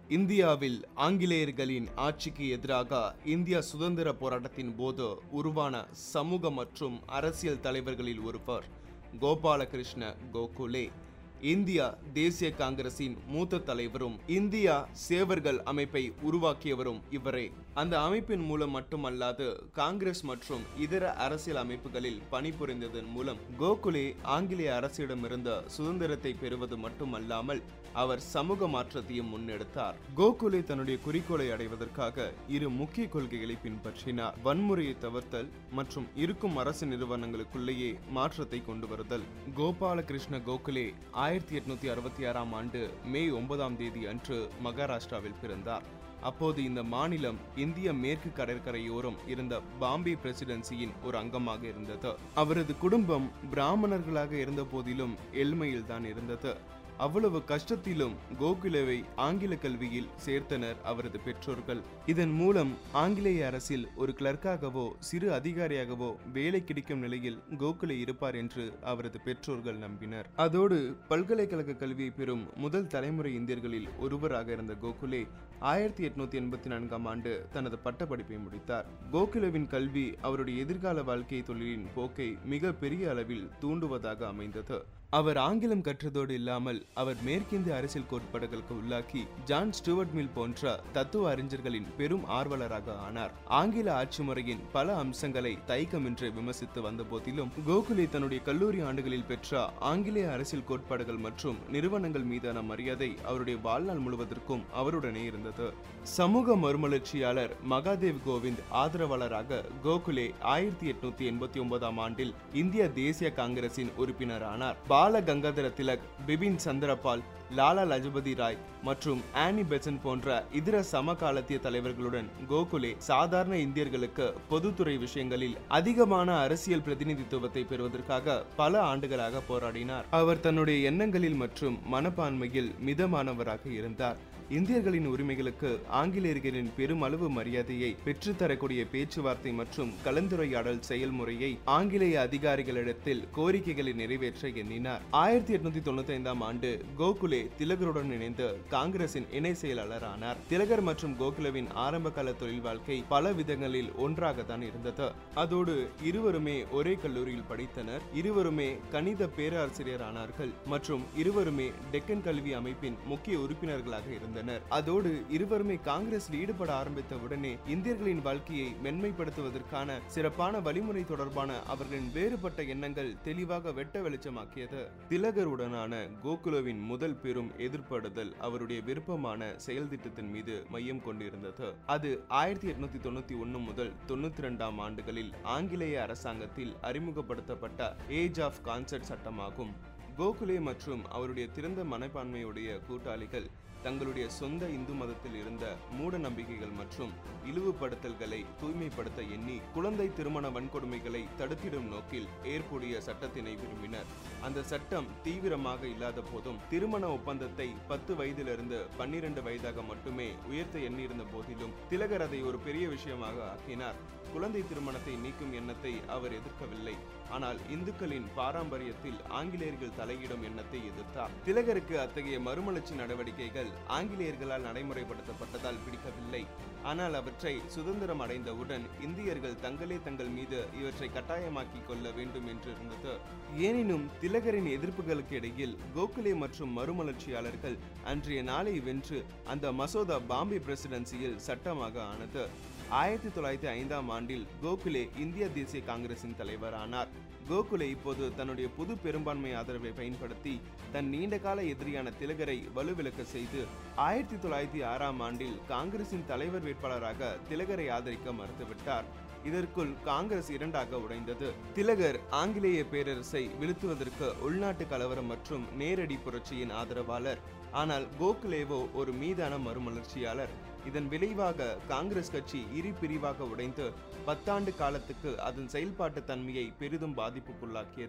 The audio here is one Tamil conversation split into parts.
இந்தியாவில் ஆங்கிலேயர்களின் ஆட்சிக்கு எதிராக இந்தியா சுதந்திர போராட்டத்தின் போது உருவான சமூக மற்றும் அரசியல் தலைவர்களில் ஒருவர் கோபாலகிருஷ்ண கோகுலே இந்தியா தேசிய காங்கிரசின் மூத்த தலைவரும் இந்தியா சேவர்கள் அமைப்பை உருவாக்கியவரும் இவரே அந்த அமைப்பின் மூலம் மட்டுமல்லாது காங்கிரஸ் மற்றும் இதர அரசியல் அமைப்புகளில் பணிபுரிந்ததன் மூலம் கோகுலே ஆங்கிலேய அரசிடமிருந்த சுதந்திரத்தை பெறுவது மட்டுமல்லாமல் அவர் சமூக மாற்றத்தையும் முன்னெடுத்தார் கோகுலே தன்னுடைய குறிக்கோளை அடைவதற்காக இரு முக்கிய கொள்கைகளை பின்பற்றினார் வன்முறையை தவிர்த்தல் மற்றும் இருக்கும் அரசு நிறுவனங்களுக்குள்ளேயே மாற்றத்தை கொண்டு வருதல் கோபாலகிருஷ்ண கோகுலே ஆயிரத்தி எட்நூத்தி அறுபத்தி ஆறாம் ஆண்டு மே ஒன்பதாம் தேதி அன்று மகாராஷ்டிராவில் பிறந்தார் அப்போது இந்த மாநிலம் இந்திய மேற்கு கடற்கரையோரம் இருந்த பாம்பே பிரசிடென்சியின் ஒரு அங்கமாக இருந்தது அவரது குடும்பம் பிராமணர்களாக இருந்த போதிலும் ஏழ்மையில் தான் இருந்தது அவ்வளவு கஷ்டத்திலும் கோகுலேவை ஆங்கில கல்வியில் சேர்த்தனர் அவரது பெற்றோர்கள் இதன் மூலம் ஆங்கிலேய அரசில் ஒரு கிளர்க்காகவோ சிறு அதிகாரியாகவோ வேலை கிடைக்கும் நிலையில் கோகுலே இருப்பார் என்று அவரது பெற்றோர்கள் நம்பினர் அதோடு பல்கலைக்கழக கல்வியை பெறும் முதல் தலைமுறை இந்தியர்களில் ஒருவராக இருந்த கோகுலே ஆயிரத்தி எட்நூத்தி எண்பத்தி நான்காம் ஆண்டு தனது பட்டப்படிப்பை முடித்தார் கோகுலேவின் கல்வி அவருடைய எதிர்கால வாழ்க்கை தொழிலின் போக்கை மிக பெரிய அளவில் தூண்டுவதாக அமைந்தது அவர் ஆங்கிலம் கற்றதோடு இல்லாமல் அவர் மேற்கிந்திய அரசியல் கோட்பாடுகளுக்கு உள்ளாக்கி ஜான் ஸ்டூவர்ட் மில் போன்ற தத்துவ அறிஞர்களின் பெரும் ஆர்வலராக ஆனார் ஆங்கில ஆட்சி முறையின் பல அம்சங்களை தயக்கமின்றி விமர்சித்து வந்த போதிலும் கோகுலே தன்னுடைய கல்லூரி ஆண்டுகளில் பெற்ற ஆங்கிலேய அரசியல் கோட்பாடுகள் மற்றும் நிறுவனங்கள் மீதான மரியாதை அவருடைய வாழ்நாள் முழுவதற்கும் அவருடனே இருந்தது சமூக மறுமலர்ச்சியாளர் மகாதேவ் கோவிந்த் ஆதரவாளராக கோகுலே ஆயிரத்தி எட்நூத்தி எண்பத்தி ஒன்பதாம் ஆண்டில் இந்திய தேசிய காங்கிரசின் உறுப்பினரானார் பால கங்காதர திலக் பிபின் சந்திரபால் லாலா லஜபதி ராய் மற்றும் ஆனி பெசன் போன்ற இதர சமகாலத்திய தலைவர்களுடன் கோகுலே சாதாரண இந்தியர்களுக்கு பொதுத்துறை விஷயங்களில் அதிகமான அரசியல் பிரதிநிதித்துவத்தை பெறுவதற்காக பல ஆண்டுகளாக போராடினார் அவர் தன்னுடைய எண்ணங்களில் மற்றும் மனப்பான்மையில் மிதமானவராக இருந்தார் இந்தியர்களின் உரிமைகளுக்கு ஆங்கிலேயர்களின் பெருமளவு மரியாதையை பெற்றுத்தரக்கூடிய பேச்சுவார்த்தை மற்றும் கலந்துரையாடல் செயல்முறையை ஆங்கிலேய அதிகாரிகளிடத்தில் கோரிக்கைகளை நிறைவேற்ற எண்ணினார் ஆயிரத்தி எட்நூத்தி தொண்ணூத்தி ஐந்தாம் ஆண்டு கோகுலே திலகருடன் இணைந்து காங்கிரசின் இணை செயலாளர் ஆனார் திலகர் மற்றும் கோகுலவின் ஆரம்ப கால தொழில் வாழ்க்கை பல விதங்களில் ஒன்றாகத்தான் இருந்தது அதோடு இருவருமே ஒரே கல்லூரியில் படித்தனர் இருவருமே கணித பேராசிரியர் ஆனார்கள் மற்றும் இருவருமே டெக்கன் கல்வி அமைப்பின் முக்கிய உறுப்பினர்களாக இருந்தனர் அதோடு இருவருமே காங்கிரஸில் ஈடுபட ஆரம்பித்த உடனே இந்தியர்களின் வாழ்க்கையை மென்மைப்படுத்துவதற்கான சிறப்பான வழிமுறை தொடர்பான அவர்களின் வேறுபட்ட எண்ணங்கள் தெளிவாக வெட்ட வெளிச்சமாக்கியது திலகருடனான கோகுலவின் முதல் பெரும் எதிர்ப்படுதல் அவருடைய விருப்பமான செயல் திட்டத்தின் மீது மையம் கொண்டிருந்தது அது ஆயிரத்தி எட்நூத்தி தொண்ணூத்தி ஒன்னு முதல் தொண்ணூத்தி ரெண்டாம் ஆண்டுகளில் ஆங்கிலேய அரசாங்கத்தில் அறிமுகப்படுத்தப்பட்ட ஏஜ் ஆஃப் கான்செர்ட் சட்டமாகும் கோகுலே மற்றும் அவருடைய திறந்த மனப்பான்மையுடைய கூட்டாளிகள் தங்களுடைய சொந்த இந்து மதத்தில் இருந்த மூட நம்பிக்கைகள் மற்றும் இழிவுபடுத்தல்களை தூய்மைப்படுத்த எண்ணி குழந்தை திருமண வன்கொடுமைகளை தடுத்திடும் நோக்கில் ஏற்புடைய சட்டத்தினை விரும்பினர் அந்த சட்டம் தீவிரமாக இல்லாத போதும் திருமண ஒப்பந்தத்தை பத்து வயதிலிருந்து பன்னிரண்டு வயதாக மட்டுமே உயர்த்த எண்ணியிருந்த போதிலும் திலகர் அதை ஒரு பெரிய விஷயமாக ஆக்கினார் குழந்தை திருமணத்தை நீக்கும் எண்ணத்தை அவர் எதிர்க்கவில்லை ஆனால் இந்துக்களின் பாரம்பரியத்தில் ஆங்கிலேயர்கள் தலையிடும் எண்ணத்தை எதிர்த்தார் திலகருக்கு அத்தகைய மறுமலர்ச்சி நடவடிக்கைகள் ஆங்கிலேயர்களால் நடைமுறைப்படுத்தப்பட்டதால் பிடிக்கவில்லை ஆனால் அவற்றை சுதந்திரம் அடைந்தவுடன் இந்தியர்கள் தங்களே தங்கள் மீது இவற்றை கட்டாயமாக்கிக் கொள்ள வேண்டும் என்று இருந்தது எனினும் திலகரின் எதிர்ப்புகளுக்கு இடையில் கோகுலே மற்றும் மறுமலர்ச்சியாளர்கள் அன்றைய நாளை வென்று அந்த மசோதா பாம்பே பிரசிடென்சியில் சட்டமாக ஆனது ஆயிரத்தி தொள்ளாயிரத்தி ஐந்தாம் ஆண்டில் கோகுலே இந்திய தேசிய காங்கிரசின் தலைவரானார் கோகுலே இப்போது தன்னுடைய புது பெரும்பான்மை ஆதரவை பயன்படுத்தி தன் நீண்டகால எதிரியான திலகரை வலுவிலக்க செய்து ஆயிரத்தி தொள்ளாயிரத்தி ஆறாம் ஆண்டில் காங்கிரசின் தலைவர் வேட்பாளராக திலகரை ஆதரிக்க மறுத்துவிட்டார் இதற்குள் காங்கிரஸ் இரண்டாக உடைந்தது திலகர் ஆங்கிலேய பேரரசை வீழ்த்துவதற்கு உள்நாட்டு கலவரம் மற்றும் நேரடி புரட்சியின் ஆதரவாளர் ஆனால் கோகுலேவோ ஒரு மீதான மறுமலர்ச்சியாளர் இதன் விளைவாக காங்கிரஸ் கட்சி இரு பிரிவாக உடைந்து பத்தாண்டு காலத்துக்கு அதன் செயல்பாட்டு தன்மையை பெரிதும் பாதிப்புக்குள்ளாக்கியது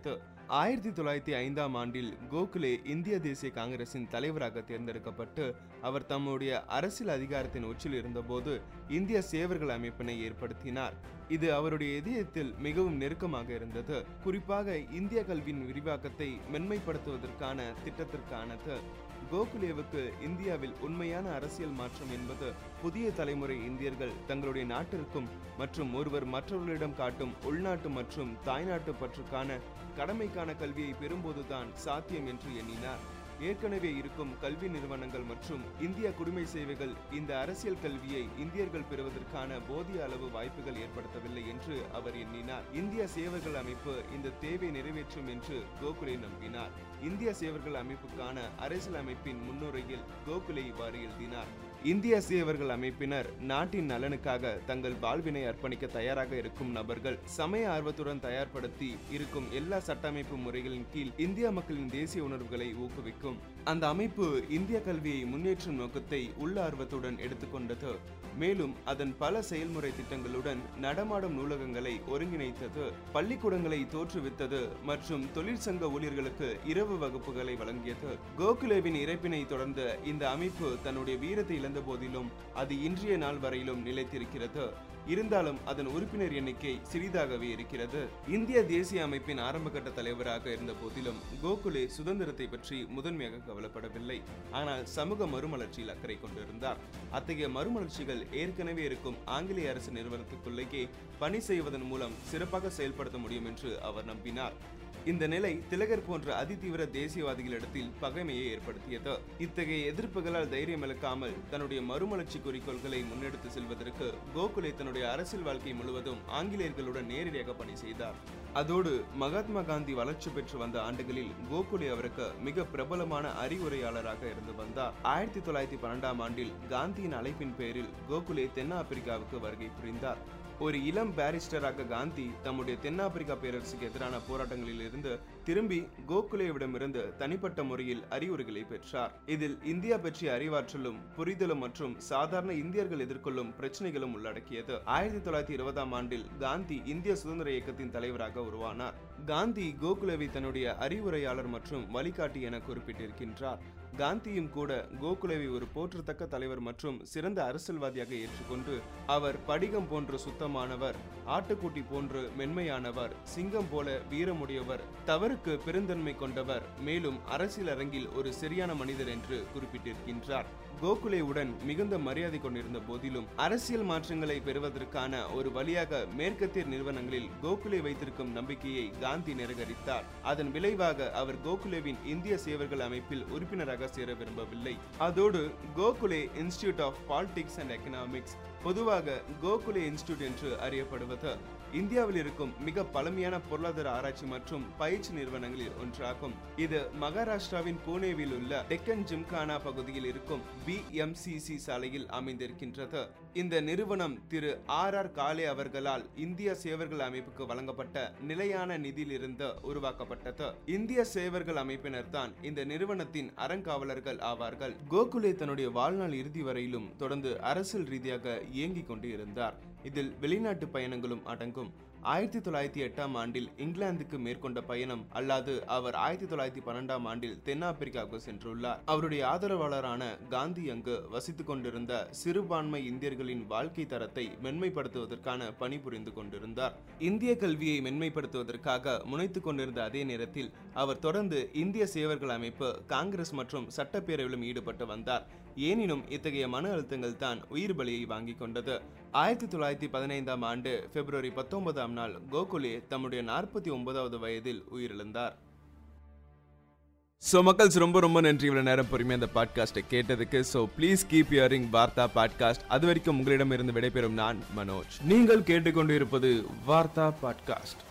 ஆயிரத்தி தொள்ளாயிரத்தி ஐந்தாம் ஆண்டில் கோகுலே இந்திய தேசிய காங்கிரசின் தலைவராக தேர்ந்தெடுக்கப்பட்டு அவர் தம்முடைய அரசியல் அதிகாரத்தின் உச்சில் இருந்தபோது இந்திய சேவர்கள் அமைப்பினை ஏற்படுத்தினார் இது அவருடைய இதயத்தில் மிகவும் நெருக்கமாக இருந்தது குறிப்பாக இந்திய கல்வியின் விரிவாக்கத்தை மென்மைப்படுத்துவதற்கான திட்டத்திற்கானது கோகுலேவுக்கு இந்தியாவில் உண்மையான அரசியல் மாற்றம் என்பது புதிய தலைமுறை இந்தியர்கள் தங்களுடைய நாட்டிற்கும் மற்றும் ஒருவர் மற்றவர்களிடம் காட்டும் உள்நாட்டு மற்றும் தாய்நாட்டு பற்றுக்கான கடமைக்கான கல்வியை பெறும்போதுதான் சாத்தியம் என்று எண்ணினார் ஏற்கனவே இருக்கும் கல்வி நிறுவனங்கள் மற்றும் இந்திய குடிமை சேவைகள் இந்த அரசியல் கல்வியை இந்தியர்கள் பெறுவதற்கான போதிய அளவு வாய்ப்புகள் ஏற்படுத்தவில்லை என்று அவர் எண்ணினார் இந்திய சேவர்கள் அமைப்பு இந்த தேவை நிறைவேற்றும் என்று கோகுலே நம்பினார் இந்திய சேவர்கள் அமைப்புக்கான அரசியல் அமைப்பின் முன்னுரையில் கோகுலே இவ்வாறு எழுதினார் இந்திய சேவர்கள் அமைப்பினர் நாட்டின் நலனுக்காக தங்கள் வாழ்வினை அர்ப்பணிக்க தயாராக இருக்கும் நபர்கள் சமய ஆர்வத்துடன் தயார்படுத்தி இருக்கும் எல்லா சட்டமைப்பு முறைகளின் கீழ் இந்திய மக்களின் தேசிய உணர்வுகளை ஊக்குவிக்கும் அந்த அமைப்பு இந்திய கல்வியை முன்னேற்றும் நோக்கத்தை உள்ள ஆர்வத்துடன் எடுத்துக்கொண்டது மேலும் அதன் பல செயல்முறை திட்டங்களுடன் நடமாடும் நூலகங்களை ஒருங்கிணைத்தது பள்ளிக்கூடங்களை தோற்றுவித்தது மற்றும் தொழிற்சங்க ஊழியர்களுக்கு இரவு வகுப்புகளை வழங்கியது கோகுலேவின் இறப்பினை தொடர்ந்த இந்த அமைப்பு தன்னுடைய வீரத்தை இழந்த போதிலும் அது இன்றைய நாள் வரையிலும் நிலைத்திருக்கிறது இருந்தாலும் அதன் உறுப்பினர் எண்ணிக்கை சிறிதாகவே இருக்கிறது இந்திய தேசிய அமைப்பின் ஆரம்பகட்ட தலைவராக இருந்த போதிலும் கோகுலே சுதந்திரத்தை பற்றி முதன்மையாக கவலைப்படவில்லை ஆனால் சமூக மறுமலர்ச்சியில் அக்கறை கொண்டிருந்தார் அத்தகைய மறுமலர்ச்சிகள் ஏற்கனவே இருக்கும் ஆங்கிலேய அரசு நிறுவனத்துக்குள்ளேயே பணி செய்வதன் மூலம் சிறப்பாக செயல்படுத்த முடியும் என்று அவர் நம்பினார் இந்த நிலை திலகர் போன்ற அதிதீவிர தேசியவாதிகளிடத்தில் பகைமையை ஏற்படுத்தியது இத்தகைய எதிர்ப்புகளால் தைரியம் இழக்காமல் தன்னுடைய மறுமலர்ச்சி குறிக்கோள்களை முன்னெடுத்து செல்வதற்கு கோகுலே தன்னுடைய அரசியல் வாழ்க்கை முழுவதும் ஆங்கிலேயர்களுடன் நேரடியாக பணி செய்தார் அதோடு மகாத்மா காந்தி வளர்ச்சி பெற்று வந்த ஆண்டுகளில் கோகுலே அவருக்கு மிக பிரபலமான அறிவுரையாளராக இருந்து வந்தார் ஆயிரத்தி தொள்ளாயிரத்தி பன்னெண்டாம் ஆண்டில் காந்தியின் அழைப்பின் பேரில் கோகுலே தென்னாப்பிரிக்காவுக்கு வருகை புரிந்தார் ஒரு இளம் பாரிஸ்டராக காந்தி தம்முடைய தென்னாப்பிரிக்கா பேரரசுக்கு எதிரான போராட்டங்களில் இருந்து திரும்பி கோகுலேவிடமிருந்து தனிப்பட்ட முறையில் அறிவுரைகளை பெற்றார் இதில் இந்தியா பற்றிய அறிவாற்றலும் புரிதலும் மற்றும் சாதாரண இந்தியர்கள் எதிர்கொள்ளும் பிரச்சனைகளும் உள்ளடக்கியது ஆயிரத்தி தொள்ளாயிரத்தி இருபதாம் ஆண்டில் காந்தி இந்திய சுதந்திர இயக்கத்தின் தலைவராக உருவானார் காந்தி கோகுலேவை தன்னுடைய அறிவுரையாளர் மற்றும் வழிகாட்டி என குறிப்பிட்டிருக்கின்றார் காந்தியும் கூட கோகுலேவை ஒரு போற்றத்தக்க தலைவர் மற்றும் சிறந்த அரசியல்வாதியாக ஏற்றுக்கொண்டு அவர் படிகம் போன்று சுத்தமானவர் ஆட்டுக்குட்டி போன்று மென்மையானவர் சிங்கம் போல வீரமுடையவர் தவறுக்கு பெருந்தன்மை கொண்டவர் மேலும் அரசியல் அரங்கில் ஒரு சரியான மனிதர் என்று குறிப்பிட்டிருக்கின்றார் கோகுலேவுடன் மிகுந்த மரியாதை கொண்டிருந்த போதிலும் அரசியல் மாற்றங்களை பெறுவதற்கான ஒரு வழியாக மேற்கத்திய நிறுவனங்களில் கோகுலே வைத்திருக்கும் நம்பிக்கையை காந்தி நிராகரித்தார் அதன் விளைவாக அவர் கோகுலேவின் இந்திய சேவர்கள் அமைப்பில் உறுப்பினராக சேர விரும்பவில்லை அதோடு Gokhale institute of politics and economics பொதுவாக கோகுலே இன்ஸ்டிடியூட் என்று அறியப்படுவது இந்தியாவில் இருக்கும் மிக பழமையான பொருளாதார ஆராய்ச்சி மற்றும் பயிற்சி நிறுவனங்களில் ஒன்றாகும் இது மகாராஷ்டிராவின் புனேவில் உள்ள டெக்கன் ஜிம்கானா பகுதியில் இருக்கும் பிஎம்சிசி சாலையில் அமைந்திருக்கின்றது இந்த நிறுவனம் திரு ஆர் ஆர் காலே அவர்களால் இந்திய சேவர்கள் அமைப்புக்கு வழங்கப்பட்ட நிலையான நிதியிலிருந்து உருவாக்கப்பட்டது இந்திய சேவர்கள் அமைப்பினர் தான் இந்த நிறுவனத்தின் அறங்காவலர்கள் ஆவார்கள் கோகுலே தன்னுடைய வாழ்நாள் இறுதி வரையிலும் தொடர்ந்து அரசியல் ரீதியாக இயங்கிக் கொண்டு இருந்தார் இதில் வெளிநாட்டு பயணங்களும் அடங்கும் ஆயிரத்தி தொள்ளாயிரத்தி எட்டாம் ஆண்டில் இங்கிலாந்துக்கு மேற்கொண்ட பயணம் அல்லாது அவர் ஆயிரத்தி தொள்ளாயிரத்தி பன்னெண்டாம் ஆண்டில் தென்னாப்பிரிக்காவுக்கு சென்றுள்ளார் அவருடைய ஆதரவாளரான காந்தி அங்கு வசித்துக் கொண்டிருந்த சிறுபான்மை இந்தியர்களின் வாழ்க்கை தரத்தை மென்மைப்படுத்துவதற்கான பணி புரிந்து கொண்டிருந்தார் இந்திய கல்வியை மென்மைப்படுத்துவதற்காக முனைத்துக் கொண்டிருந்த அதே நேரத்தில் அவர் தொடர்ந்து இந்திய சேவர்கள் அமைப்பு காங்கிரஸ் மற்றும் சட்டப்பேரவையிலும் ஈடுபட்டு வந்தார் எனினும் இத்தகைய மன அழுத்தங்கள் தான் உயிர் பலியை வாங்கிக் கொண்டது ஆயிரத்தி தொள்ளாயிரத்தி பதினைந்தாம் ஆண்டு பிப்ரவரி பத்தொன்பதாம் நாள் கோகுலே தம்முடைய நாற்பத்தி ஒன்பதாவது வயதில் உயிரிழந்தார் ஸோ மக்கள்ஸ் ரொம்ப ரொம்ப நன்றி இவ்வளோ நேரம் பொறுமையாக அந்த பாட்காஸ்ட்டை கேட்டதுக்கு so please keep hearing Vartha podcast அது வரைக்கும் உங்களிடமிருந்து விடைபெறும் நான் மனோஜ் நீங்கள் கேட்டுக்கொண்டு இருப்பது வார்த்தா பாட்காஸ்ட்